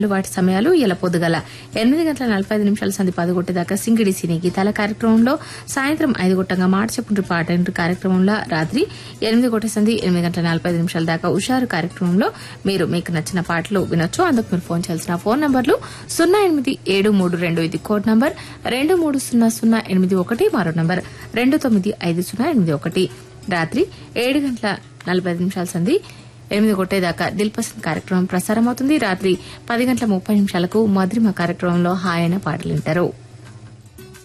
వాటి సమయాలు ఇలా పొద్దుగల ఎనిమిది గంటల నలభై ఐదు నిమిషాల సంధి పదకొట్టి దాకా సింగిడి సినీ గీతాల కార్యక్రమంలో సాయంత్రం ఐదు గొట్టంగా మార్చపుండ్రి పాట ఇంటి కార్యక్రమంలో రాత్రి ఎనిమిది గొట్ట సంధి ఎనిమిది గంటల నలభై ఐదు నిమిషాల దాకా ఉషారు కార్యక్రమంలో మీరు మీకు నచ్చిన పాటలు వినొచ్చు అందుకు మీరు ఫోన్ చేయాల్సిన ఫోన్ నంబర్లు సున్నా ఎనిమిది ఏడు మూడు రెండు ఇది కోడ్ నంబర్ రెండు మూడు సున్నా సున్నా ఎనిమిది ఒకటి మరో నంబర్ రెండు తొమ్మిది ఐదు సున్నా ఎనిమిది ఒకటి రాత్రి ఏడు గంటల నలభై ఐదు నిమిషాల సంధి ఎనిమిది కొట్టేదాకా దిల్ పసంద్ కార్యక్రమం ప్రసారం అవుతుంది రాత్రి పది గంటల ముప్పై నిమిషాలకు మధురిమ కార్యక్రమంలో హాయన పాటలు వింటారు